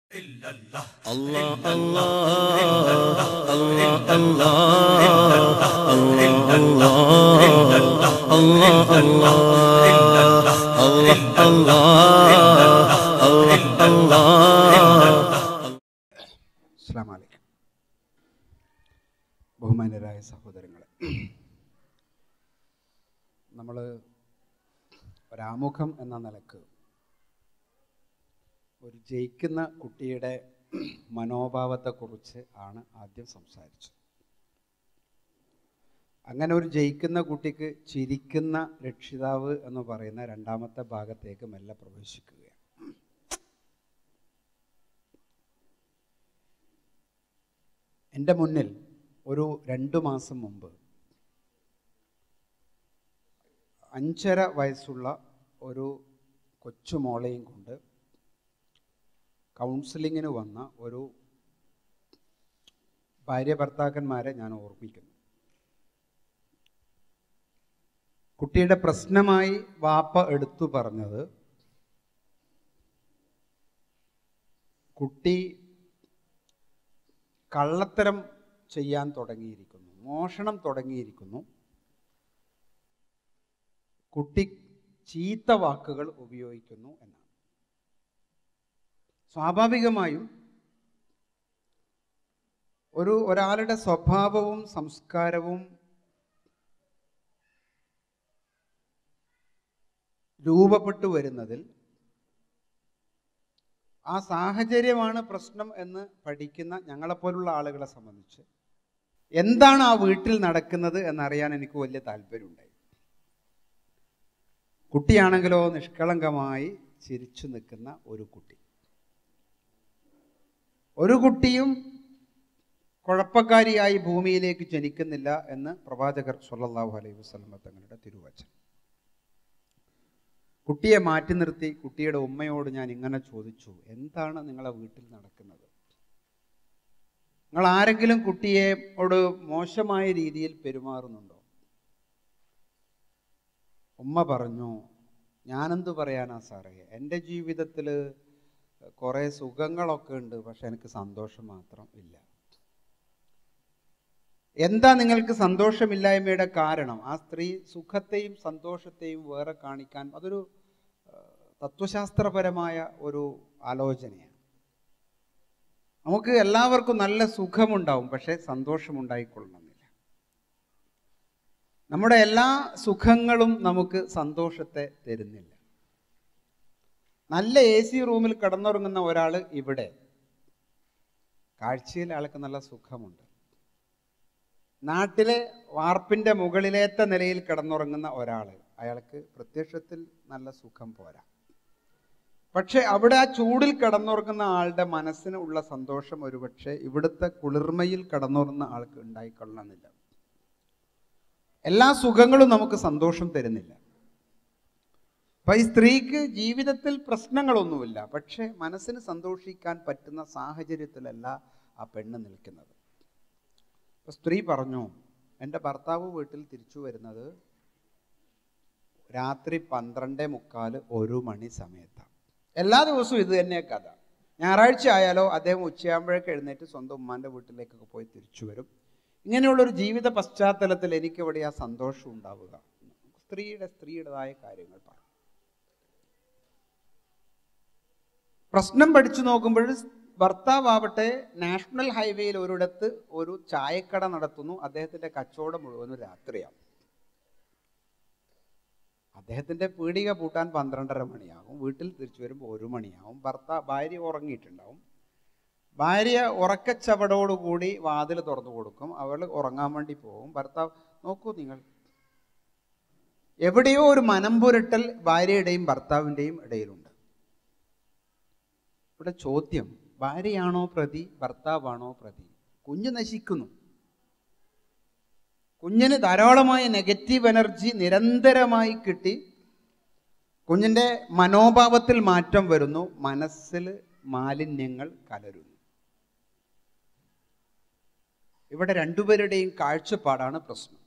الله الله الله الله الله الله അസ്സാം വലൈക്കും ബഹുമാന്യരായ സഹോദരങ്ങളെ നമ്മൾ ഒരാമുഖം എന്ന നിലക്ക് ഒരു ജയിക്കുന്ന കുട്ടിയുടെ മനോഭാവത്തെക്കുറിച്ച് ആണ് ആദ്യം സംസാരിച്ചത് അങ്ങനെ ഒരു ജയിക്കുന്ന കുട്ടിക്ക് ചിരിക്കുന്ന രക്ഷിതാവ് എന്ന് പറയുന്ന രണ്ടാമത്തെ ഭാഗത്തേക്ക് മെല്ലെ പ്രവേശിക്കുകയാണ് എൻ്റെ മുന്നിൽ ഒരു രണ്ട് മാസം മുമ്പ് അഞ്ചര വയസ്സുള്ള ഒരു കൊച്ചുമോളെയും കൊണ്ട് കൗൺസിലിങ്ങിന് വന്ന ഒരു ഭാര്യ ഭർത്താക്കന്മാരെ ഞാൻ ഓർമ്മിക്കുന്നു കുട്ടിയുടെ പ്രശ്നമായി വാപ്പ എടുത്തു പറഞ്ഞത് കുട്ടി കള്ളത്തരം ചെയ്യാൻ തുടങ്ങിയിരിക്കുന്നു മോഷണം തുടങ്ങിയിരിക്കുന്നു കുട്ടി ചീത്ത വാക്കുകൾ ഉപയോഗിക്കുന്നു എന്നാണ് സ്വാഭാവികമായും ഒരു ഒരാളുടെ സ്വഭാവവും സംസ്കാരവും രൂപപ്പെട്ടു വരുന്നതിൽ ആ സാഹചര്യമാണ് പ്രശ്നം എന്ന് പഠിക്കുന്ന ഞങ്ങളെപ്പോലുള്ള ആളുകളെ സംബന്ധിച്ച് എന്താണ് ആ വീട്ടിൽ നടക്കുന്നത് എന്നറിയാൻ എനിക്ക് വലിയ താല്പര്യമുണ്ടായി കുട്ടിയാണെങ്കിലോ നിഷ്കളങ്കമായി ചിരിച്ചു നിൽക്കുന്ന ഒരു കുട്ടി ഒരു കുട്ടിയും കുഴപ്പക്കാരിയായി ഭൂമിയിലേക്ക് ജനിക്കുന്നില്ല എന്ന് പ്രവാചകർ സല്ലല്ലാഹു അലൈഹി വസല്ലമ തങ്ങളുടെ തിരുവചനം കുട്ടിയെ മാറ്റി നിർത്തി കുട്ടിയുടെ ഉമ്മയോട് ഞാൻ ഇങ്ങനെ ചോദിച്ചു എന്താണ് നിങ്ങളെ വീട്ടിൽ നടക്കുന്നത് നിങ്ങൾ ആരെങ്കിലും കുട്ടിയോട് മോശമായ രീതിയിൽ പെരുമാറുന്നുണ്ടോ ഉമ്മ പറഞ്ഞു ഞാനെന്ത് പറയാനാ സാറേ എൻ്റെ ജീവിതത്തിൽ കുറേ സുഖങ്ങളൊക്കെ ഉണ്ട് പക്ഷെ എനിക്ക് സന്തോഷം മാത്രം ഇല്ല എന്താ നിങ്ങൾക്ക് സന്തോഷമില്ലായ്മയുടെ കാരണം ആ സ്ത്രീ സുഖത്തെയും സന്തോഷത്തെയും വേറെ കാണിക്കാൻ അതൊരു തത്വശാസ്ത്രപരമായ ഒരു ആലോചനയാണ് നമുക്ക് എല്ലാവർക്കും നല്ല സുഖമുണ്ടാവും പക്ഷെ സന്തോഷമുണ്ടായിക്കൊള്ളണമെന്നില്ല നമ്മുടെ എല്ലാ സുഖങ്ങളും നമുക്ക് സന്തോഷത്തെ തരുന്നില്ല നല്ല എ സി റൂമിൽ കിടന്നുറങ്ങുന്ന ഒരാൾ ഇവിടെ കാഴ്ചയിൽ ആൾക്ക് നല്ല സുഖമുണ്ട് നാട്ടിലെ വാർപ്പിന്റെ മുകളിലേത്ത നിലയിൽ കിടന്നുറങ്ങുന്ന ഒരാൾ അയാൾക്ക് പ്രത്യക്ഷത്തിൽ നല്ല സുഖം പോരാ പക്ഷെ അവിടെ ആ ചൂടിൽ കിടന്നുറങ്ങുന്ന ആളുടെ മനസ്സിന് ഉള്ള സന്തോഷം ഒരുപക്ഷെ ഇവിടുത്തെ കുളിർമയിൽ കിടന്നുറങ്ങുന്ന ആൾക്ക് ഉണ്ടായിക്കൊള്ളണമെന്നില്ല എല്ലാ സുഖങ്ങളും നമുക്ക് സന്തോഷം തരുന്നില്ല അപ്പൊ ഈ സ്ത്രീക്ക് ജീവിതത്തിൽ പ്രശ്നങ്ങളൊന്നുമില്ല പക്ഷെ മനസ്സിന് സന്തോഷിക്കാൻ പറ്റുന്ന സാഹചര്യത്തിലല്ല ആ പെണ്ണ് നിൽക്കുന്നത് അപ്പൊ സ്ത്രീ പറഞ്ഞു എൻ്റെ ഭർത്താവ് വീട്ടിൽ തിരിച്ചു വരുന്നത് രാത്രി പന്ത്രണ്ടേ മുക്കാല് ഒരു മണി സമയത്താണ് എല്ലാ ദിവസവും ഇത് തന്നെ കഥ ഞായറാഴ്ച ആയാലോ അദ്ദേഹം ഉച്ചയാകുമ്പോഴേക്ക് എഴുന്നേറ്റ് സ്വന്തം ഉമ്മാൻ്റെ വീട്ടിലേക്കൊക്കെ പോയി തിരിച്ചു വരും ഇങ്ങനെയുള്ളൊരു ജീവിത പശ്ചാത്തലത്തിൽ എനിക്ക് ഇവിടെ ആ സന്തോഷം ഉണ്ടാവുക സ്ത്രീയുടെ സ്ത്രീയുടേതായ കാര്യങ്ങൾ പറഞ്ഞു പ്രശ്നം പഠിച്ചു നോക്കുമ്പോൾ ഭർത്താവട്ടെ നാഷണൽ ഹൈവേയിൽ ഒരിടത്ത് ഒരു ചായക്കട നടത്തുന്നു അദ്ദേഹത്തിന്റെ കച്ചവടം മുഴുവനും രാത്രിയാണ് അദ്ദേഹത്തിന്റെ പീടിക പൂട്ടാൻ പന്ത്രണ്ടര മണിയാകും വീട്ടിൽ തിരിച്ചു വരുമ്പോൾ ഒരു മണിയാവും ഭർത്താവ് ഭാര്യ ഉറങ്ങിയിട്ടുണ്ടാവും ഭാര്യ ഉറക്കച്ചവടോടുകൂടി വാതിൽ തുറന്നു കൊടുക്കും അവൾ ഉറങ്ങാൻ വേണ്ടി പോകും ഭർത്താവ് നോക്കൂ നിങ്ങൾ എവിടെയോ ഒരു മനം പുരട്ടൽ ഭാര്യയുടെയും ഭർത്താവിൻ്റെയും ഇടയിലുണ്ട് ഇവിടെ ചോദ്യം ഭാര്യയാണോ പ്രതി ഭർത്താവാണോ പ്രതി കുഞ്ഞ് നശിക്കുന്നു കുഞ്ഞിന് ധാരാളമായ നെഗറ്റീവ് എനർജി നിരന്തരമായി കിട്ടി കുഞ്ഞിൻ്റെ മനോഭാവത്തിൽ മാറ്റം വരുന്നു മനസ്സിൽ മാലിന്യങ്ങൾ കലരുന്നു ഇവിടെ രണ്ടുപേരുടെയും കാഴ്ചപ്പാടാണ് പ്രശ്നം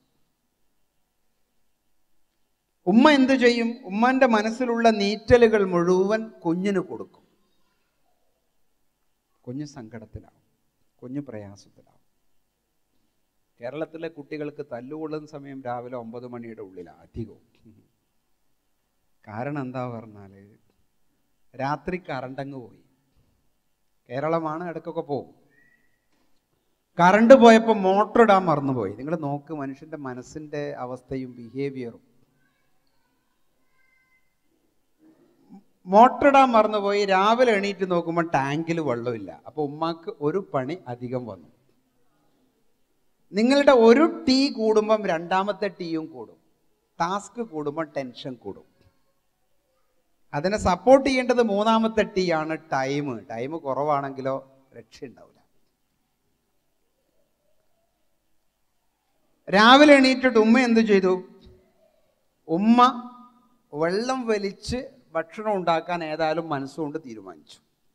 ഉമ്മ എന്തു ചെയ്യും ഉമ്മാന്റെ മനസ്സിലുള്ള നീറ്റലുകൾ മുഴുവൻ കുഞ്ഞിന് കൊടുക്കും കുഞ്ഞ് സങ്കടത്തിലാവും കുഞ്ഞ് പ്രയാസത്തിലാവും കേരളത്തിലെ കുട്ടികൾക്ക് തല്ലുകൊള്ളുന്ന സമയം രാവിലെ ഒമ്പത് മണിയുടെ ഉള്ളിലാണ് അധികവും കാരണം എന്താ പറഞ്ഞാൽ രാത്രി കറണ്ടങ്ങ് പോയി കേരളമാണ് ഇടയ്ക്കൊക്കെ പോകും കറണ്ട് പോയപ്പോൾ മോട്ടർ ഇടാൻ മറന്നുപോയി നിങ്ങൾ നോക്ക് മനുഷ്യന്റെ മനസ്സിന്റെ അവസ്ഥയും ബിഹേവിയറും മോട്ടർ ഇടാൻ മറന്നുപോയി രാവിലെ എണീറ്റ് നോക്കുമ്പോൾ ടാങ്കിൽ വെള്ളമില്ല അപ്പോൾ ഉമ്മാക്ക് ഒരു പണി അധികം വന്നു നിങ്ങളുടെ ഒരു ടീ കൂടുമ്പം രണ്ടാമത്തെ ടീയും കൂടും ടാസ്ക് കൂടുമ്പോൾ ടെൻഷൻ കൂടും അതിനെ സപ്പോർട്ട് ചെയ്യേണ്ടത് മൂന്നാമത്തെ ടീ ആണ് ടൈം ടൈം കുറവാണെങ്കിലോ രക്ഷയുണ്ടാവില്ല രാവിലെ എണീറ്റിട്ട് ഉമ്മ എന്ത് ചെയ്തു ഉമ്മ വെള്ളം വലിച്ച് ഭക്ഷണം ഉണ്ടാക്കാൻ ഏതായാലും മനസ്സുകൊണ്ട് തീരുമാനിച്ചു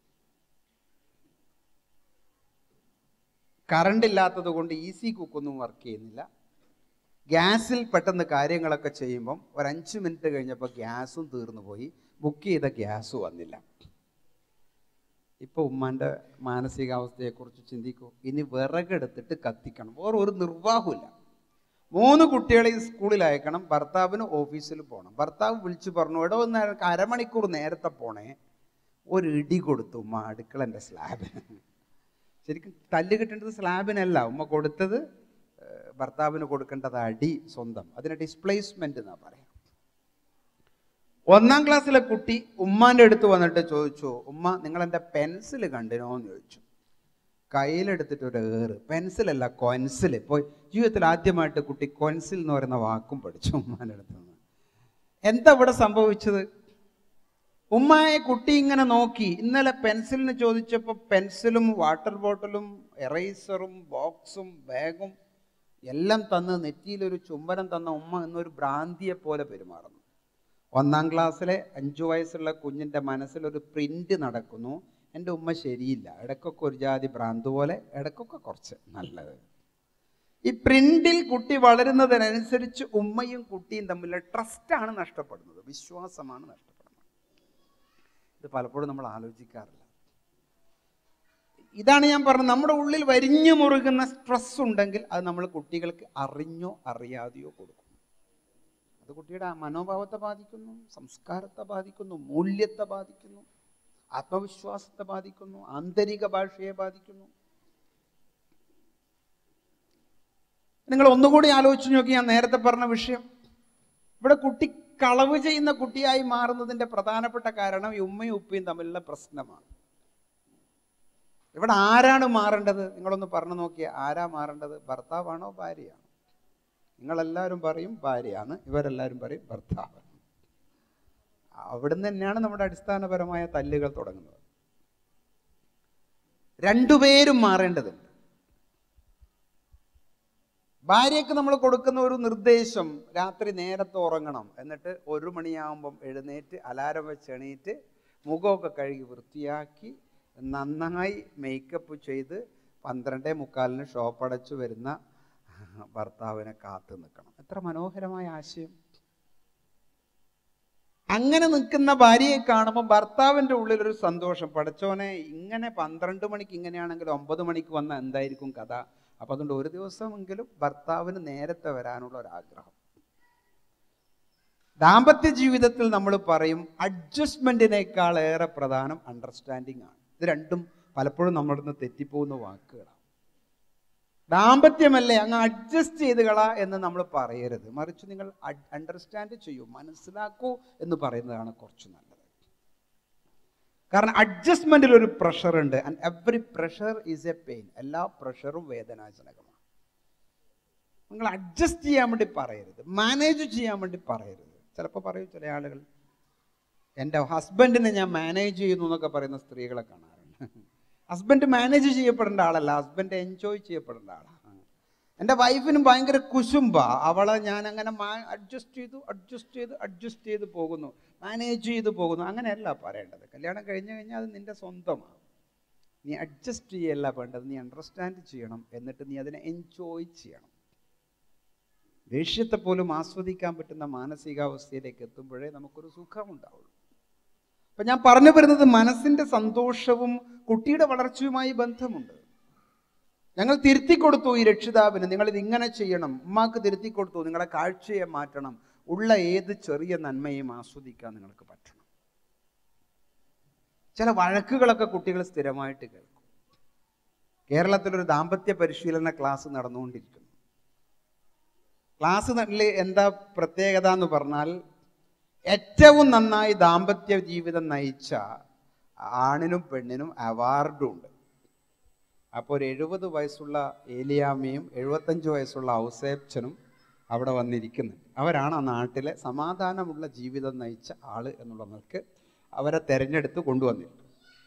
കറണ്ട് ഇല്ലാത്തത് കൊണ്ട് ഈസി കുക്കൊന്നും വർക്ക് ചെയ്യുന്നില്ല ഗ്യാസിൽ പെട്ടെന്ന് കാര്യങ്ങളൊക്കെ ചെയ്യുമ്പം ഒരു അഞ്ച് മിനിറ്റ് കഴിഞ്ഞപ്പോൾ ഗ്യാസും തീർന്നു പോയി ബുക്ക് ചെയ്ത ഗ്യാസ് വന്നില്ല ഇപ്പോൾ ഉമ്മാൻ്റെ മാനസികാവസ്ഥയെക്കുറിച്ച് ചിന്തിക്കൂ ഇനി വിറകെടുത്തിട്ട് കത്തിക്കണം വേറെ ഒരു നിർവാഹമില്ല മൂന്ന് കുട്ടികളെ ഈ സ്കൂളിൽ അയക്കണം ഭർത്താവിന് ഓഫീസിൽ പോകണം ഭർത്താവ് വിളിച്ചു പറഞ്ഞു എടോ ഒന്ന് അരമണിക്കൂർ നേരത്തെ പോണേ ഒരു ഇടി കൊടുത്തു ഉമ്മ അടുക്കളൻ്റെ സ്ലാബിന് ശരിക്കും തല്ല് കിട്ടേണ്ടത് സ്ലാബിനല്ല ഉമ്മ കൊടുത്തത് ഏഹ്, ഭർത്താവിന് കൊടുക്കേണ്ടത് അടി സ്വന്തം അതിന് ഡിസ്പ്ലേസ്മെന്റ് എന്നാ പറയാം ഒന്നാം ക്ലാസ്സിലെ കുട്ടി ഉമ്മാന്റെ അടുത്ത് വന്നിട്ട് ചോദിച്ചു ഉമ്മ നിങ്ങൾ എൻ്റെ പെൻസിൽ കണ്ടിനോ എന്ന് ചോദിച്ചു കയ്യിലെടുത്തിട്ട് ഒരു ഏറ് പെൻസിലല്ല കൊൻസിൽ ഇപ്പോൾ ജീവിതത്തിൽ ആദ്യമായിട്ട് കുട്ടി കൊൻസിൽ എന്ന് പറയുന്ന വാക്കും പഠിച്ചു ഉമ്മാന്റെ അടുത്ത് നിന്ന് എന്താ ഇവിടെ സംഭവിച്ചത് ഉമ്മയെ കുട്ടി ഇങ്ങനെ നോക്കി ഇന്നലെ പെൻസിലിന് ചോദിച്ചപ്പോൾ പെൻസിലും വാട്ടർ ബോട്ടിലും എറേസറും ബോക്സും ബാഗും എല്ലാം തന്ന് നെറ്റിയിലൊരു ചുംബനം തന്ന ഉമ്മ എന്നൊരു ഭ്രാന്തിയെ പോലെ പെരുമാറുന്നു ഒന്നാം ക്ലാസ്സിലെ അഞ്ചു വയസ്സുള്ള കുഞ്ഞിൻ്റെ മനസ്സിലൊരു പ്രിന്റ് നടക്കുന്നു എൻ്റെ ഉമ്മ ശരിയില്ല ഇടയ്ക്കൊക്കെ ഒരു ജാതി ഭ്രാന്ത് പോലെ ഇടയ്ക്കൊക്കെ കുറച്ച് നല്ലത് ഈ പ്രിന്റിൽ കുട്ടി വളരുന്നതിനനുസരിച്ച് ഉമ്മയും കുട്ടിയും തമ്മിലുള്ള ട്രസ്റ്റാണ് നഷ്ടപ്പെടുന്നത് വിശ്വാസമാണ് നഷ്ടപ്പെടുന്നത് ഇത് പലപ്പോഴും നമ്മൾ ആലോചിക്കാറില്ല ഇതാണ് ഞാൻ പറഞ്ഞത് നമ്മുടെ ഉള്ളിൽ വരിഞ്ഞു മുറുകുന്ന സ്ട്രെസ് ഉണ്ടെങ്കിൽ അത് നമ്മൾ കുട്ടികൾക്ക് അറിഞ്ഞോ അറിയാതെയോ കൊടുക്കും അത് കുട്ടിയുടെ മനോഭാവത്തെ ബാധിക്കുന്നു സംസ്കാരത്തെ ബാധിക്കുന്നു മൂല്യത്തെ ബാധിക്കുന്നു ആത്മവിശ്വാസത്തെ ബാധിക്കുന്നു ആന്തരിക ഭാഷയെ ബാധിക്കുന്നു നിങ്ങൾ ഒന്നുകൂടി ആലോചിച്ച് നോക്കി ഞാൻ നേരത്തെ പറഞ്ഞ വിഷയം ഇവിടെ കുട്ടി കളവ് ചെയ്യുന്ന കുട്ടിയായി മാറുന്നതിന്റെ പ്രധാനപ്പെട്ട കാരണം ഈ ഉമ്മയും ഉപ്പയും തമ്മിലുള്ള പ്രശ്നമാണ് ഇവിടെ ആരാണ് മാറേണ്ടത് നിങ്ങളൊന്ന് പറഞ്ഞു നോക്കിയ ആരാ മാറേണ്ടത് ഭർത്താവാണോ ഭാര്യയാണോ നിങ്ങളെല്ലാവരും പറയും ഭാര്യയാണ് ഇവരെല്ലാവരും പറയും ഭർത്താവ് അവിടുന്ന് തന്നെയാണ് നമ്മുടെ അടിസ്ഥാനപരമായ തല്ലുകൾ തുടങ്ങുന്നത് രണ്ടുപേരും മാറേണ്ടതുണ്ട് ഭാര്യയ്ക്ക് നമ്മൾ കൊടുക്കുന്ന ഒരു നിർദ്ദേശം രാത്രി നേരത്തെ ഉറങ്ങണം എന്നിട്ട് ഒരു മണിയാകുമ്പം എഴുന്നേറ്റ് അലാരം വെച്ച് എണീറ്റ് മുഖമൊക്കെ കഴുകി വൃത്തിയാക്കി നന്നായി മേക്കപ്പ് ചെയ്ത് പന്ത്രണ്ടേ മുക്കാലിന് ഷോപ്പ് അടച്ചു വരുന്ന ഭർത്താവിനെ കാത്തു നിൽക്കണം എത്ര മനോഹരമായ ആശയം അങ്ങനെ നിൽക്കുന്ന ഭാര്യയെ കാണുമ്പോൾ ഭർത്താവിൻ്റെ ഉള്ളിലൊരു സന്തോഷം പഠിച്ചോനെ ഇങ്ങനെ പന്ത്രണ്ട് മണിക്ക് ഇങ്ങനെയാണെങ്കിൽ ഒമ്പത് മണിക്ക് വന്ന എന്തായിരിക്കും കഥ അപ്പം അതുകൊണ്ട് ഒരു ദിവസമെങ്കിലും ഭർത്താവിന് നേരത്തെ വരാനുള്ള ഒരാഗ്രഹം ദാമ്പത്യ ജീവിതത്തിൽ നമ്മൾ പറയും അഡ്ജസ്റ്റ്മെന്റിനേക്കാൾ ഏറെ പ്രധാനം അണ്ടർസ്റ്റാൻഡിങ് ആണ് ഇത് രണ്ടും പലപ്പോഴും നമ്മുടെ നിന്ന് തെറ്റിപ്പോകുന്ന വാക്കുകളാണ് ദാമ്പത്യമല്ലേ അങ്ങ് അഡ്ജസ്റ്റ് ചെയ്ത് കളാ എന്ന് നമ്മൾ പറയരുത് മറിച്ച് നിങ്ങൾ അണ്ടർസ്റ്റാൻഡ് ചെയ്യൂ മനസ്സിലാക്കൂ എന്ന് പറയുന്നതാണ് കുറച്ച് നല്ലത് കാരണം അഡ്ജസ്റ്റ്മെന്റിൽ ഒരു പ്രഷർ ഉണ്ട് and every pressure is a pain എല്ലാ പ്രഷറും വേദനാജനകമാണ് നിങ്ങൾ അഡ്ജസ്റ്റ് ചെയ്യാൻ വേണ്ടി പറയരുത് മാനേജ് ചെയ്യാൻ വേണ്ടി പറയരുത് ചിലപ്പോൾ പറയും ചില ആളുകൾ എൻ്റെ ഹസ്ബൻഡിനെ ഞാൻ മാനേജ് ചെയ്യുന്നു എന്നൊക്കെ പറയുന്ന സ്ത്രീകളെ കാണാറുണ്ട് ഹസ്ബൻഡ് മാനേജ് ചെയ്യപ്പെടേണ്ട ആളല്ല ഹസ്ബൻഡ് എൻജോയ് ചെയ്യപ്പെടേണ്ട ആളാണ് എൻ്റെ വൈഫിനും ഭയങ്കര കുശുമ്പ അവളെ ഞാൻ അങ്ങനെ അഡ്ജസ്റ്റ് ചെയ്തു അഡ്ജസ്റ്റ് ചെയ്ത് അഡ്ജസ്റ്റ് ചെയ്ത് പോകുന്നു മാനേജ് ചെയ്ത് പോകുന്നു അങ്ങനെയല്ല പറയേണ്ടത് കല്യാണം കഴിഞ്ഞു കഴിഞ്ഞാൽ അത് നിന്റെ സ്വന്തമാണ് നീ അഡ്ജസ്റ്റ് ചെയ്യല്ല വേണ്ടത് നീ അണ്ടർസ്റ്റാൻഡ് ചെയ്യണം എന്നിട്ട് നീ അതിനെ എൻജോയ് ചെയ്യണം ദേഷ്യത്തെ പോലും ആസ്വദിക്കാൻ പറ്റുന്ന മാനസികാവസ്ഥയിലേക്ക് എത്തുമ്പോഴേ നമുക്കൊരു സുഖമുണ്ടാവുള്ളൂ അപ്പൊ ഞാൻ പറഞ്ഞു വരുന്നത് മനസ്സിന്റെ സന്തോഷവും കുട്ടിയുടെ വളർച്ചയുമായി ബന്ധമുണ്ട് ഞങ്ങൾ തിരുത്തി കൊടുത്തു ഈ രക്ഷിതാവിന് നിങ്ങൾ ഇത് ഇങ്ങനെ ചെയ്യണം ഉമ്മാക്ക് തിരുത്തി കൊടുത്തു നിങ്ങളുടെ കാഴ്ചയെ മാറ്റണം ഉള്ള ഏത് ചെറിയ നന്മയും ആസ്വദിക്കാൻ നിങ്ങൾക്ക് പറ്റണം ചില വഴക്കുകളൊക്കെ കുട്ടികൾ സ്ഥിരമായിട്ട് കേൾക്കും കേരളത്തിലൊരു ദാമ്പത്യ പരിശീലന ക്ലാസ് നടന്നുകൊണ്ടിരിക്കുന്നു ക്ലാസ് എന്താ പ്രത്യേകത എന്ന് പറഞ്ഞാൽ ഏറ്റവും നന്നായി ദാമ്പത്യ ജീവിതം നയിച്ച ആണിനും പെണ്ണിനും അവാർഡും ഉണ്ട് അപ്പോൾ ഒരു എഴുപത് വയസ്സുള്ള ഏലിയാമ്മയും എഴുപത്തഞ്ച് വയസ്സുള്ള ഔസേപ്ചനും അവിടെ വന്നിരിക്കുന്നുണ്ട് അവരാണ് ആ നാട്ടിലെ സമാധാനമുള്ള ജീവിതം നയിച്ച ആള് എന്നുള്ള നിലക്ക് അവരെ തെരഞ്ഞെടുത്ത് കൊണ്ടുവന്നിട്ടുണ്ട്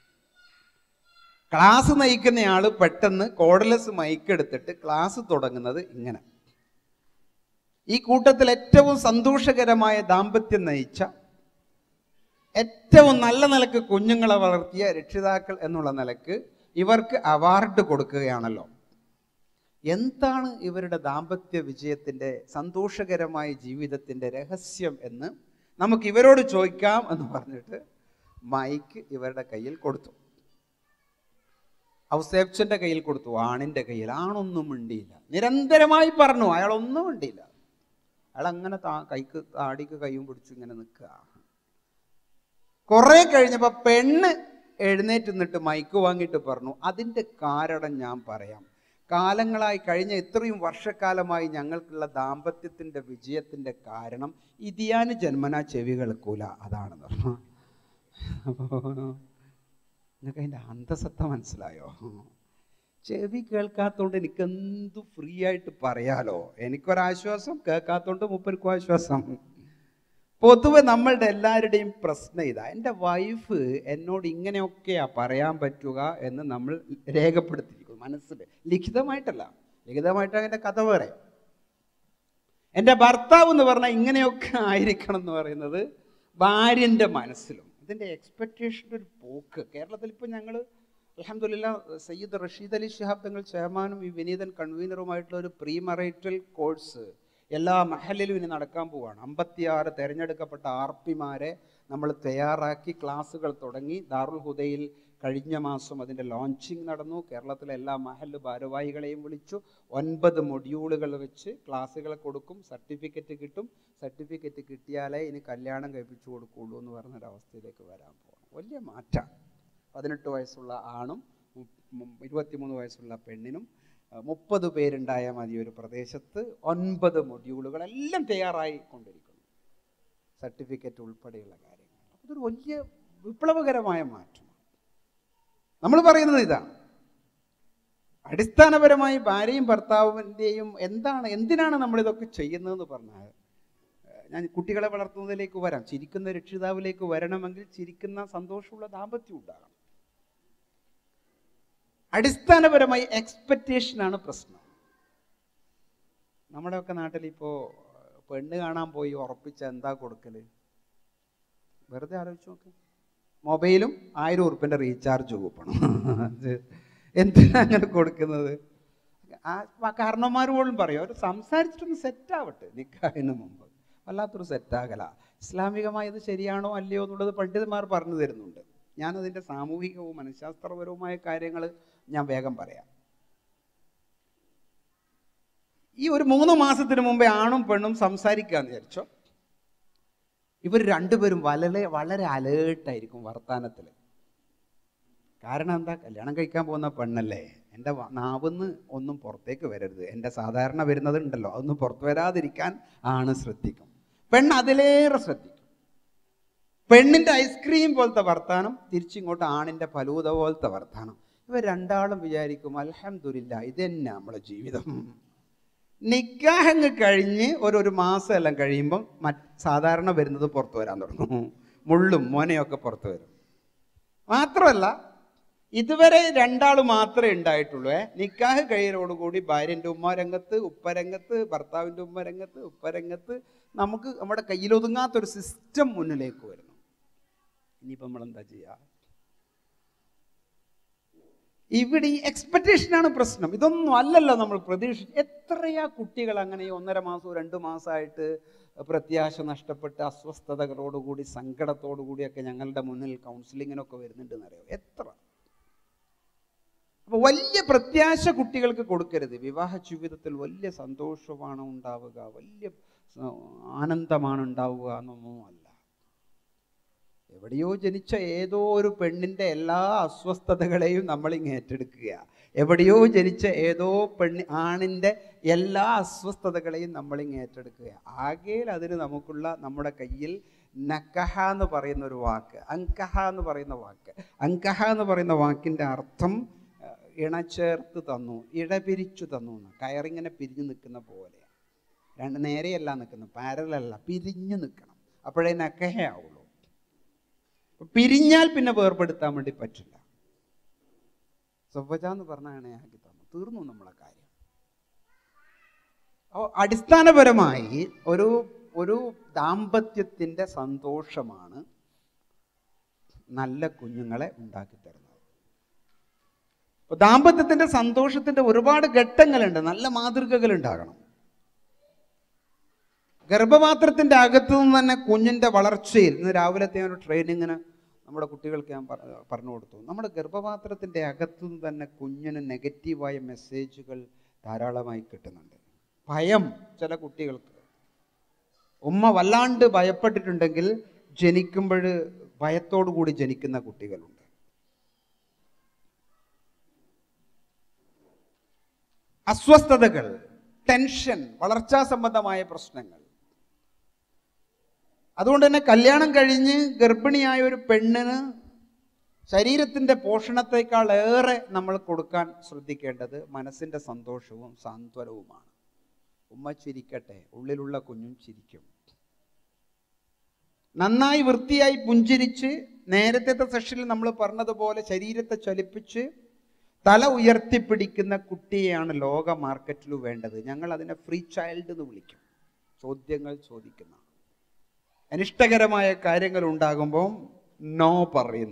ക്ലാസ് നയിക്കുന്നയാൾ പെട്ടെന്ന് കോഡലെസ് മൈക്ക് എടുത്തിട്ട് ക്ലാസ് തുടങ്ങുന്നത് ഇങ്ങനെ ഈ കൂട്ടത്തിൽ ഏറ്റവും സന്തോഷകരമായ ദാമ്പത്യം നയിച്ച ഏറ്റവും നല്ല നിലക്ക് കുഞ്ഞുങ്ങളെ വളർത്തിയ രക്ഷിതാക്കൾ എന്നുള്ള നിലക്ക് ഇവർക്ക് അവാർഡ് കൊടുക്കുകയാണല്ലോ എന്താണ് ഇവരുടെ ദാമ്പത്യ വിജയത്തിൻ്റെ സന്തോഷകരമായ ജീവിതത്തിൻ്റെ രഹസ്യം എന്ന് നമുക്ക് ഇവരോട് ചോദിക്കാം എന്ന് പറഞ്ഞിട്ട് മൈക്ക് ഇവരുടെ കയ്യിൽ കൊടുത്തു ഔസേപ്ചന്റെ കയ്യിൽ കൊടുത്തു ആണിന്റെ കയ്യിൽ ആണൊന്നും മിണ്ടിയില്ല നിരന്തരമായി പറഞ്ഞു അയാൾ ഒന്നും മിണ്ടിയില്ല അയാൾ അങ്ങനെ താ കൈക്ക് താടിക്ക് കൈയും പിടിച്ച് ഇങ്ങനെ നിൽക്കുക കുറെ കഴിഞ്ഞപ്പോൾ പെണ്ണ് എഴുന്നേറ്റ് നിന്നിട്ട് മൈക്ക് വാങ്ങിയിട്ട് പറഞ്ഞു അതിൻ്റെ കാരണം ഞാൻ പറയാം കാലങ്ങളായി കഴിഞ്ഞ ഇത്രയും വർഷക്കാലമായി ഞങ്ങൾക്കുള്ള ദാമ്പത്യത്തിൻ്റെ വിജയത്തിൻ്റെ കാരണം ഇതിയാന് ജന്മനാ ചെവി കേൾക്കൂല അതാണെന്ന് പറഞ്ഞു അപ്പോൾ നിങ്ങൾക്ക് അതിൻ്റെ അന്തസത്ത മനസ്സിലായോ ചെവി കേൾക്കാത്തോണ്ട് എനിക്ക് എന്തു ഫ്രീ ആയിട്ട് പറയാലോ എനിക്കൊരാശ്വാസം കേൾക്കാത്തോണ്ട് മൂപ്പർക്കും ആശ്വാസം പൊതുവെ നമ്മളുടെ എല്ലാവരുടെയും പ്രശ്നം ഇതാ എൻ്റെ വൈഫ് എന്നോട് ഇങ്ങനെയൊക്കെയാ പറയാൻ പറ്റുക എന്ന് നമ്മൾ രേഖപ്പെടുത്തിയിരിക്കുന്നു മനസ്സിൽ ലിഖിതമായിട്ടല്ല ലിഖിതമായിട്ട് അതിൻ്റെ കഥ വേറെ എൻ്റെ ഭർത്താവ് എന്ന് പറഞ്ഞാൽ ഇങ്ങനെയൊക്കെ ആയിരിക്കണം എന്ന് പറയുന്നത് ഭാര്യൻ്റെ മനസ്സിലും ഇതിൻ്റെ എക്സ്പെക്റ്റേഷൻ്റെ ഒരു പോക്ക് കേരളത്തിൽ ഇപ്പോൾ ഞങ്ങൾ അലഹമില്ല സയ്യിദ് റഷീദ് അലി ശിഹാബ് തങ്ങൾ ചെയർമാനും ഈ വിനീതൻ കൺവീനറുമായിട്ടുള്ള ഒരു പ്രീ മറൈറ്റൽ കോഴ്സ് എല്ലാ മഹലിലും ഇനി നടക്കാൻ പോവുകയാണ് അമ്പത്തിയാറ് തിരഞ്ഞെടുക്കപ്പെട്ട ആർ പിമാരെ നമ്മൾ തയ്യാറാക്കി ക്ലാസ്സുകൾ തുടങ്ങി ദാറുൽ ഹുദയിൽ കഴിഞ്ഞ മാസം അതിൻ്റെ ലോഞ്ചിങ് നടന്നു കേരളത്തിലെ എല്ലാ മഹല് ഭാരവാഹികളെയും വിളിച്ചു ഒൻപത് മൊഡ്യൂളുകൾ വെച്ച് ക്ലാസ്സുകൾ കൊടുക്കും സർട്ടിഫിക്കറ്റ് കിട്ടും സർട്ടിഫിക്കറ്റ് കിട്ടിയാലേ ഇനി കല്യാണം കഴിപ്പിച്ചു കൊടുക്കുള്ളൂ എന്ന് പറഞ്ഞൊരവസ്ഥയിലേക്ക് വരാൻ പോകണം വലിയ മാറ്റം പതിനെട്ട് വയസ്സുള്ള ആണും ഇരുപത്തിമൂന്ന് വയസ്സുള്ള പെണ്ണിനും മുപ്പത് പേരുണ്ടായാൽ മതി ഒരു പ്രദേശത്ത് ഒൻപത് മൊഡ്യൂളുകൾ എല്ലാം തയ്യാറായി കൊണ്ടിരിക്കുന്നു സർട്ടിഫിക്കറ്റ് ഉൾപ്പെടെയുള്ള കാര്യങ്ങൾ അതൊരു വലിയ വിപ്ലവകരമായ മാറ്റമാണ് നമ്മൾ പറയുന്നത് ഇതാണ് അടിസ്ഥാനപരമായി ഭാര്യയും ഭർത്താവിൻ്റെയും എന്താണ് എന്തിനാണ് നമ്മളിതൊക്കെ ചെയ്യുന്നതെന്ന് പറഞ്ഞാൽ ഞാൻ കുട്ടികളെ വളർത്തുന്നതിലേക്ക് വരാം ചിരിക്കുന്ന രക്ഷിതാവിലേക്ക് വരണമെങ്കിൽ ചിരിക്കുന്ന സന്തോഷമുള്ള ദാമ്പത്യം ഉണ്ടാകണം അടിസ്ഥാനപരമായി എക്സ്പെക്റ്റേഷനാണ് പ്രശ്നം നമ്മുടെയൊക്കെ നാട്ടിൽ ഇപ്പോൾ പെണ്ണ് കാണാൻ പോയി ഉറപ്പിച്ച എന്താ കൊടുക്കല് വെറുതെ ആലോചിച്ച് നോക്ക് മൊബൈലും ആയിരം ഉറുപ്പിൻ്റെ റീചാർജ് കൂപ്പണം എന്തിനാ അങ്ങനെ കൊടുക്കുന്നത് ആ കാരണന്മാർ പോലും പറയും അവർ സംസാരിച്ചിട്ടൊന്ന് സെറ്റ് ആവട്ടെ നിക്കാഹിന് മുമ്പ് വല്ലാത്തൊരു സെറ്റാകല ഇസ്ലാമികമായത് ശരിയാണോ അല്ലയോ എന്നുള്ളത് പണ്ഡിതന്മാർ പറഞ്ഞു തരുന്നുണ്ട് ഞാനതിൻ്റെ സാമൂഹികവും മനഃശാസ്ത്രപരവുമായ കാര്യങ്ങൾ ഞാൻ വേഗം പറയാം ഈ ഒരു മൂന്ന് മാസത്തിന് മുമ്പേ ആണും പെണ്ണും സംസാരിക്കാന്ന് വിചാരിച്ചോ ഇവർ രണ്ടുപേരും വളരെ വളരെ അലേർട്ടായിരിക്കും വർത്തമാനത്തിൽ കാരണം എന്താ കല്യാണം കഴിക്കാൻ പോകുന്ന പെണ്ണല്ലേ എൻ്റെ നാവിന്ന് ഒന്നും പുറത്തേക്ക് വരരുത് എൻ്റെ സാധാരണ വരുന്നത് ഉണ്ടല്ലോ അതൊന്നും പുറത്തു വരാതിരിക്കാൻ ആണ് ശ്രദ്ധിക്കും പെണ്ണ് അതിലേറെ ശ്രദ്ധിക്കും പെണ്ണിൻ്റെ ഐസ്ക്രീം പോലത്തെ വർത്താനം തിരിച്ചിങ്ങോട്ട് ആണിൻ്റെ ഫലൂത പോലത്തെ വർത്താനം ഇവർ രണ്ടാളും വിചാരിക്കും അലഹമില്ല ഇത് തന്നെ നമ്മളെ ജീവിതം നിക്കാഹങ്ങ് കഴിഞ്ഞ് ഒരു ഒരു മാസം എല്ലാം കഴിയുമ്പം മറ്റ് സാധാരണ വരുന്നത് പുറത്തു വരാൻ തുടങ്ങും മുള്ളും മോനയൊക്കെ പുറത്തു വരും മാത്രമല്ല ഇതുവരെ രണ്ടാൾ മാത്രമേ ഉണ്ടായിട്ടുള്ളൂ ഏ നിക്കാഹ് കഴിയലോടുകൂടി ഭാര്യൻ്റെ ഉമ്മ രംഗത്ത് ഉപ്പ രംഗത്ത് ഭർത്താവിൻ്റെ ഉമ്മ രംഗത്ത് ഉപ്പ രംഗത്ത് നമുക്ക് നമ്മുടെ കയ്യിലൊതുങ്ങാത്തൊരു സിസ്റ്റം മുന്നിലേക്ക് വരുന്നു ഇനിയിപ്പോൾ നമ്മൾ എന്താ ചെയ്യുക ഇവിടെ ഈ എക്സ്പെക്റ്റേഷനാണ് പ്രശ്നം ഇതൊന്നും അല്ലല്ലോ നമ്മൾ പ്രതീക്ഷിച്ച് എത്രയാ കുട്ടികൾ അങ്ങനെ ഈ ഒന്നര മാസവും രണ്ട് മാസമായിട്ട് പ്രത്യാശ നഷ്ടപ്പെട്ട് അസ്വസ്ഥതകളോടുകൂടി സങ്കടത്തോടുകൂടിയൊക്കെ ഞങ്ങളുടെ മുന്നിൽ കൗൺസിലിങ്ങിനൊക്കെ വരുന്നുണ്ടെന്നറിയോ എത്ര അപ്പോൾ വലിയ പ്രത്യാശ കുട്ടികൾക്ക് കൊടുക്കരുത് വിവാഹ ജീവിതത്തിൽ വലിയ സന്തോഷമാണ് ഉണ്ടാവുക വലിയ സ- ആനന്ദമാണ് ഉണ്ടാവുക എന്നൊന്നും അല്ല എവിടെയോ ജനിച്ച ഏതോ ഒരു പെണ്ണിൻ്റെ എല്ലാ അസ്വസ്ഥതകളെയും നമ്മളിങ്ങ് ഏറ്റെടുക്കുക എവിടെയോ ജനിച്ച ഏതോ പെണ്ണി ആണിൻ്റെ എല്ലാ അസ്വസ്ഥതകളെയും നമ്മളിങ്ങ് ഏറ്റെടുക്കുക ആകെയിൽ അതിന് നമുക്കുള്ള നമ്മുടെ കയ്യിൽ നക്കഹ എന്ന് പറയുന്ന ഒരു വാക്ക് അങ്കഹ എന്ന് പറയുന്ന വാക്ക് അങ്കഹ എന്ന് പറയുന്ന വാക്കിൻ്റെ അർത്ഥം ഏഹ്, ഇണചേർത്ത് തന്നു ഇടപിരിച്ചു തന്നു എന്ന് കയറിങ്ങനെ പിരിഞ്ഞു നിൽക്കുന്ന പോലെ രണ്ട് നേരെയല്ല നിൽക്കുന്നത് പാരലല്ല പിരിഞ്ഞു നിൽക്കണം അപ്പോഴേ നക്കഹയാവുള്ളൂ പിരിഞ്ഞാൽ പിന്നെ വേർപെടുത്താൻ വേണ്ടി പറ്റില്ല സൊവ്വജ എന്ന് പറഞ്ഞാണ് ആക്കി തന്നു തീർന്നു നമ്മളെ കാര്യം അപ്പോൾ അടിസ്ഥാനപരമായി ഒരു ഒരു ദാമ്പത്യത്തിൻ്റെ സന്തോഷമാണ് നല്ല കുഞ്ഞുങ്ങളെ ഉണ്ടാക്കി തരുന്നത് അപ്പോൾ ദാമ്പത്യത്തിൻ്റെ സന്തോഷത്തിൻ്റെ ഒരുപാട് ഘട്ടങ്ങളുണ്ട് നല്ല മാതൃകകൾ ഉണ്ടാകണം ഗർഭപാത്രത്തിൻ്റെ അകത്തു നിന്ന് തന്നെ കുഞ്ഞിൻ്റെ വളർച്ചയിൽ ഇന്ന് രാവിലത്തെ ഒരു ട്രെയിനിങ്ങിന് നമ്മുടെ കുട്ടികൾക്ക് ഞാൻ പറ- പറഞ്ഞു കൊടുത്തു നമ്മുടെ ഗർഭപാത്രത്തിൻ്റെ അകത്തു നിന്ന് തന്നെ കുഞ്ഞിന് നെഗറ്റീവായ മെസ്സേജുകൾ ധാരാളമായി കിട്ടുന്നുണ്ട് ഭയം ചില കുട്ടികൾക്ക് ഉമ്മ വല്ലാണ്ട് ഭയപ്പെട്ടിട്ടുണ്ടെങ്കിൽ ജനിക്കുമ്പോൾ ഭയത്തോടു കൂടി ജനിക്കുന്ന കുട്ടികളുണ്ട് അസ്വസ്ഥതകൾ ടെൻഷൻ വളർച്ചാ സംബന്ധമായ പ്രശ്നങ്ങൾ അതുകൊണ്ട് തന്നെ കല്യാണം കഴിഞ്ഞ് ഗർഭിണിയായ ഒരു പെണ്ണിന് ശരീരത്തിൻ്റെ പോഷണത്തെക്കാൾ ഏറെ നമ്മൾ കൊടുക്കാൻ ശ്രദ്ധിക്കേണ്ടത് മനസ്സിൻ്റെ സന്തോഷവും സാന്ത്വനവുമാണ് ഉമ്മ ചിരിക്കട്ടെ ഉള്ളിലുള്ള കുഞ്ഞും ചിരിക്കും നന്നായി വൃത്തിയായി പുഞ്ചിരിച്ച് നേരത്തെ സെഷനിൽ നമ്മൾ പറഞ്ഞതുപോലെ ശരീരത്തെ ചലിപ്പിച്ച് തല ഉയർത്തിപ്പിടിക്കുന്ന കുട്ടിയെയാണ് ലോക മാർക്കറ്റിൽ വേണ്ടത് ഞങ്ങൾ അതിനെ ഫ്രീ ചൈൽഡ് എന്ന് വിളിക്കും ചോദ്യങ്ങൾ ചോദിക്കുന്ന അനിഷ്ടകരമായ കാര്യങ്ങൾ ഉണ്ടാകുമ്പോൾ നോ പറയുന്ന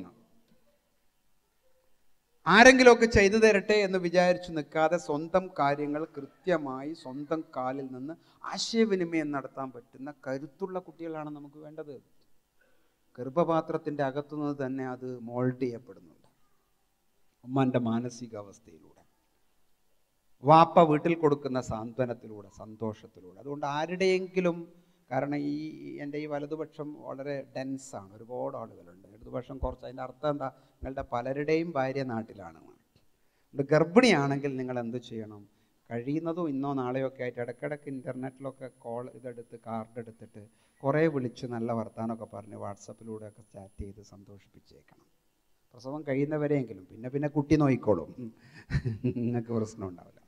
ആരെങ്കിലുമൊക്കെ ചെയ്തു തരട്ടെ എന്ന് വിചാരിച്ചു നിൽക്കാതെ സ്വന്തം കാര്യങ്ങൾ കൃത്യമായി സ്വന്തം കാലിൽ നിന്ന് ആശയവിനിമയം നടത്താൻ പറ്റുന്ന കരുത്തുള്ള കുട്ടികളാണ് നമുക്ക് വേണ്ടത് ഗർഭപാത്രത്തിൻ്റെ അകത്തുനിന്ന് തന്നെ അത് മോൾഡ് ചെയ്യപ്പെടുന്നുണ്ട് ഉമ്മാൻ്റെ മാനസികാവസ്ഥയിലൂടെ വാപ്പ വീട്ടിൽ കൊടുക്കുന്ന സാന്ത്വനത്തിലൂടെ സന്തോഷത്തിലൂടെ അതുകൊണ്ട് ആരുടെയെങ്കിലും കാരണം ഈ എൻ്റെ ഈ വലതുപക്ഷം വളരെ ഡെൻസാണ് ഒരുപാട് ആളുകളുണ്ട് ഇടതുപക്ഷം കുറച്ച് അതിൻ്റെ അർത്ഥം എന്താ നിങ്ങളുടെ പലരുടെയും ഭാര്യ നാട്ടിലാണ് അതുകൊണ്ട് ഗർഭിണിയാണെങ്കിൽ നിങ്ങൾ എന്ത് ചെയ്യണം കഴിയുന്നതും ഇന്നോ നാളെയോ ഒക്കെ ആയിട്ട് ഇടയ്ക്കിടയ്ക്ക് ഇൻ്റർനെറ്റിലൊക്കെ കോൾ ഇതെടുത്ത് കാർഡ് എടുത്തിട്ട് കുറേ വിളിച്ച് നല്ല വർത്താനമൊക്കെ പറഞ്ഞ് വാട്സപ്പിലൂടെയൊക്കെ ചാറ്റ് ചെയ്ത് സന്തോഷിപ്പിച്ചേക്കണം പ്രസവം കഴിയുന്നവരെയെങ്കിലും പിന്നെ പിന്നെ കുട്ടി നോയിക്കോളും നിങ്ങൾക്ക് പ്രശ്നം ഉണ്ടാവില്ല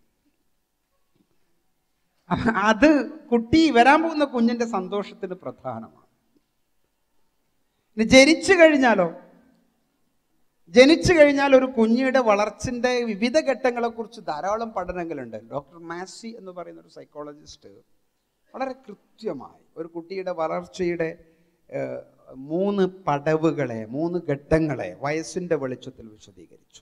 അപ്പൊ അത് കുട്ടി വരാൻ പോകുന്ന കുഞ്ഞിന്റെ സന്തോഷത്തിന് പ്രധാനമാണ് ഇനി ജനിച്ചു കഴിഞ്ഞാലോ ജനിച്ചു കഴിഞ്ഞാൽ ഒരു കുഞ്ഞിയുടെ വളർച്ചയുടെ വിവിധ ഘട്ടങ്ങളെക്കുറിച്ച് ധാരാളം പഠനങ്ങളുണ്ട് ഡോക്ടർ മാസി എന്ന് പറയുന്ന ഒരു സൈക്കോളജിസ്റ്റ് വളരെ കൃത്യമായി ഒരു കുട്ടിയുടെ വളർച്ചയുടെ ഏഹ്, മൂന്ന് പടവുകളെ മൂന്ന് ഘട്ടങ്ങളെ വയസ്സിൻ്റെ വെളിച്ചത്തിൽ വിശദീകരിച്ചു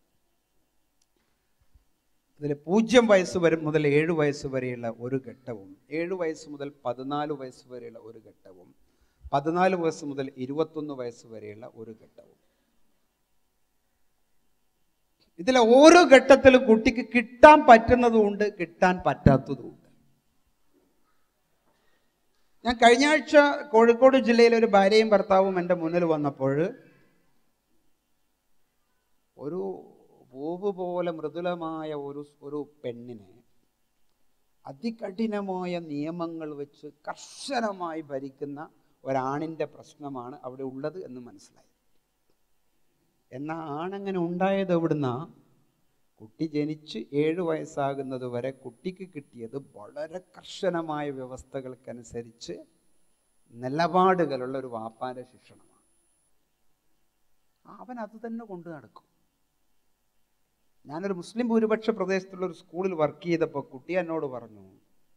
ഇതിൽ പൂജ്യം വയസ്സ് വരെ മുതൽ ഏഴ് വയസ്സ് വരെയുള്ള ഒരു ഘട്ടവും ഏഴ് വയസ്സ് മുതൽ പതിനാല് വയസ്സ് വരെയുള്ള ഒരു ഘട്ടവും പതിനാല് വയസ്സ് മുതൽ ഇരുപത്തൊന്ന് വയസ്സ് വരെയുള്ള ഒരു ഘട്ടവും ഇതിലെ ഓരോ ഘട്ടത്തിലും കുട്ടിക്ക് കിട്ടാൻ പറ്റുന്നതുമുണ്ട് കിട്ടാൻ പറ്റാത്തതുമുണ്ട് ഞാൻ കഴിഞ്ഞ ആഴ്ച കോഴിക്കോട് ജില്ലയിലെ ഒരു ഭാര്യയും ഭർത്താവും എൻ്റെ മുന്നിൽ വന്നപ്പോൾ ഒരു പൂവ് പോലെ മൃദുലമായ ഒരു ഒരു പെണ്ണിനെ അതികഠിനമായ നിയമങ്ങൾ വെച്ച് കർശനമായി ഭരിക്കുന്ന ഒരാണിൻ്റെ പ്രശ്നമാണ് അവിടെ ഉള്ളത് എന്ന് മനസ്സിലായി എന്നാൽ ആണങ്ങനെ ഉണ്ടായത് എവിടുന്ന കുട്ടി ജനിച്ച് ഏഴ് വയസ്സാകുന്നത് വരെ കുട്ടിക്ക് കിട്ടിയത് വളരെ കർശനമായ വ്യവസ്ഥകൾക്കനുസരിച്ച് നിലപാടുകളുള്ള ഒരു വാപ്പാന്റെ ശിക്ഷണമാണ് അവൻ അത് തന്നെ കൊണ്ടു നടക്കും ഞാനൊരു മുസ്ലിം ഭൂരിപക്ഷ പ്രദേശത്തുള്ള ഒരു സ്കൂളിൽ വർക്ക് ചെയ്തപ്പോൾ കുട്ടി എന്നോട് പറഞ്ഞു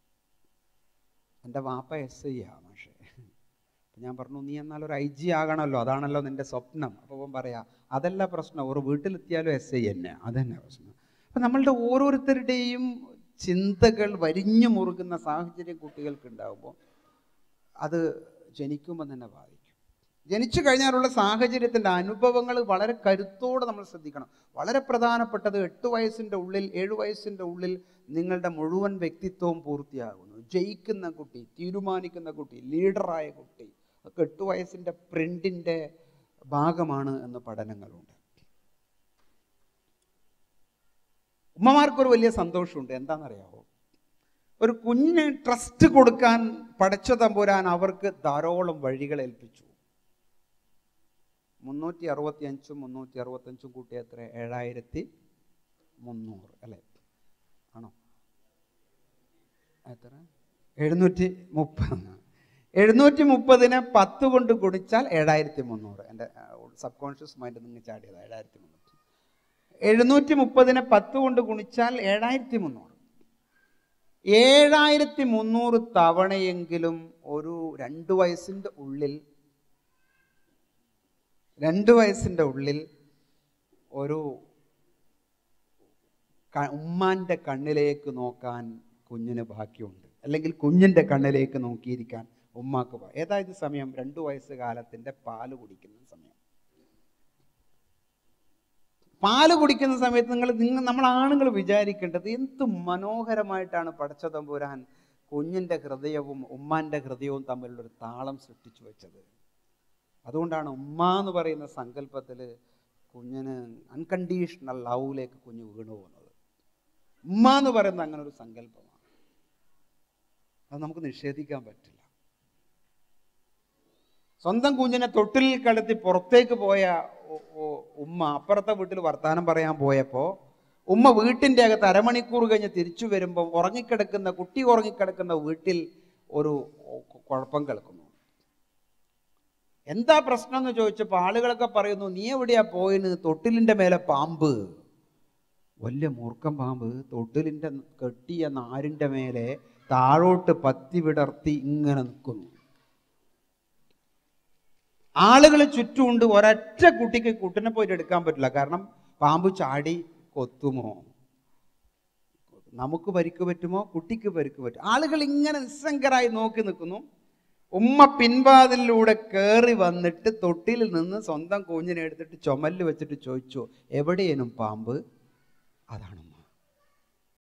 എൻ്റെ വാപ്പ എസ് ഐ ആ മാഷേ അപ്പം ഞാൻ പറഞ്ഞു നീ എന്നാൽ ഒരു ഐ ജി ആകണമല്ലോ അതാണല്ലോ നിന്റെ സ്വപ്നം അപ്പോൾ അവൻ പറയാ അതല്ല പ്രശ്നം ഒരു വീട്ടിലെത്തിയാലും എസ് ഐ തന്നെ അതന്നെ പ്രശ്നം അപ്പം നമ്മളുടെ ഓരോരുത്തരുടെയും ചിന്തകൾ വരിഞ്ഞു മുറുകുന്ന സാഹചര്യം കുട്ടികൾക്ക് ഉണ്ടാകുമ്പോൾ അത് ജനിക്കുമ്പോൾ തന്നെ ബാധിക്കും ജനിച്ചു കഴിഞ്ഞാലുള്ള സാഹചര്യത്തിൻ്റെ അനുഭവങ്ങൾ വളരെ കരുത്തോടെ നമ്മൾ ശ്രദ്ധിക്കണം വളരെ പ്രധാനപ്പെട്ടത് എട്ട് വയസ്സിൻ്റെ ഉള്ളിൽ ഏഴ് വയസ്സിൻ്റെ ഉള്ളിൽ നിങ്ങളുടെ മുഴുവൻ വ്യക്തിത്വവും പൂർത്തിയാകുന്നു ജയിക്കുന്ന കുട്ടി തീരുമാനിക്കുന്ന കുട്ടി ലീഡറായ കുട്ടി ഒക്കെ എട്ട് വയസ്സിൻ്റെ പ്രിൻറ്റിൻ്റെ ഭാഗമാണ് എന്ന് പഠനങ്ങളുണ്ട് ഉമ്മമാർക്കൊരു വലിയ സന്തോഷമുണ്ട് എന്താണെന്നറിയാവോ ഒരു കുഞ്ഞിന് ട്രസ്റ്റ് കൊടുക്കാൻ പടച്ച തമ്പുരാൻ അവർക്ക് ധാരോളം വഴികൾ ഏൽപ്പിച്ചു മുന്നൂറ്റി അറുപത്തി അഞ്ചും മുന്നൂറ്റി അറുപത്തഞ്ചും കൂട്ടി എത്ര ഏഴായിരത്തി മുന്നൂറ് അല്ലേ ആണോ എത്ര എഴുന്നൂറ്റി മുപ്പത് എഴുന്നൂറ്റി മുപ്പതിനെ പത്ത് കൊണ്ട് ഗുണിച്ചാൽ ഏഴായിരത്തി മുന്നൂറ് എൻ്റെ സബ് കോൺഷ്യസ് മൈൻഡ് നിങ്ങൾ ചാടിയത് ഏഴായിരത്തി മുന്നൂറ് എഴുന്നൂറ്റി മുപ്പതിനെ പത്ത് കൊണ്ട് ഗുണിച്ചാൽ ഏഴായിരത്തി മുന്നൂറ് ഏഴായിരത്തി മുന്നൂറ് തവണയെങ്കിലും ഒരു രണ്ട് വയസ്സിൻ്റെ ഉള്ളിൽ രണ്ട് വയസ്സിൻ്റെ ഉള്ളിൽ ഒരു ക- ഉമ്മാൻ്റെ കണ്ണിലേക്ക് നോക്കാൻ കുഞ്ഞിന് ഭാഗ്യമുണ്ട് അല്ലെങ്കിൽ കുഞ്ഞിൻ്റെ കണ്ണിലേക്ക് നോക്കിയിരിക്കാൻ ഉമ്മാക്ക് ഭാ- ഏതാ ഇത് സമയം രണ്ട് വയസ്സ് കാലത്തിൻ്റെ പാല് കുടിക്കുന്ന സമയം പാല് കുടിക്കുന്ന സമയത്ത് നിങ്ങൾ നിങ്ങൾ നമ്മൾ ആണുങ്ങൾ വിചാരിക്കേണ്ടത് എന്ത് മനോഹരമായിട്ടാണ് പടച്ച തമ്പുരാൻ കുഞ്ഞിൻ്റെ ഹൃദയവും ഉമ്മാൻ്റെ ഹൃദയവും തമ്മിലുള്ളൊരു താളം സൃഷ്ടിച്ചു വെച്ചത് അതുകൊണ്ടാണ് ഉമ്മ എന്ന് പറയുന്ന സങ്കല്പത്തിൽ കുഞ്ഞിന് അൺകണ്ടീഷണൽ ലവിലേക്ക് കുഞ്ഞ് വീണു പോകുന്നത് ഉമ്മ എന്ന് പറയുന്ന അങ്ങനെ ഒരു സങ്കല്പമാണ് അത് നമുക്ക് നിഷേധിക്കാൻ പറ്റില്ല സ്വന്തം കുഞ്ഞിനെ തൊട്ടിലിൽ കടത്തി പുറത്തേക്ക് പോയ ഒ- ഒ- ഉമ്മ അപ്പുറത്തെ വീട്ടിൽ വർത്താനം പറയാൻ പോയപ്പോൾ ഉമ്മ വീട്ടിൻ്റെ അകത്ത് അരമണിക്കൂർ കഴിഞ്ഞ് തിരിച്ചു വരുമ്പോൾ ഉറങ്ങിക്കിടക്കുന്ന കുട്ടി ഉറങ്ങിക്കിടക്കുന്ന വീട്ടിൽ ഒരു കുഴപ്പം കേൾക്കുന്നു എന്താ പ്രശ്നം എന്ന് ചോദിച്ചപ്പോൾ ആളുകളൊക്കെ പറയുന്നു നീ എവിടെയാ പോയിന് തൊട്ടിലിൻ്റെ മേലെ പാമ്പ് വലിയ മൂർഖം പാമ്പ് തൊട്ടിലിൻ്റെ കെട്ടിയ നാരിൻ്റെ മേലെ താഴോട്ട് പത്തി വിടർത്തി ഇങ്ങനെ നിൽക്കുന്നു ആളുകൾ ചുറ്റുമുണ്ട് ഒരൊറ്റ കുട്ടിക്ക് കുട്ടിനെ പോയിട്ട് എടുക്കാൻ പറ്റില്ല കാരണം പാമ്പ് ചാടി കൊത്തുമോ നമുക്ക് പരിക്ക് പറ്റുമോ കുട്ടിക്ക് പരിക്ക് പറ്റും ആളുകൾ ഇങ്ങനെ നിസ്സംഗരായി നോക്കി നിൽക്കുന്നു ഉമ്മ പിൻവാതിലൂടെ കയറി വന്നിട്ട് തൊട്ടിൽ നിന്ന് സ്വന്തം കുഞ്ഞിനെ എടുത്തിട്ട് ചുമലിൽ വെച്ചിട്ട് ചോദിച്ചു എവിടെയേനും പാമ്പ് അതാണ്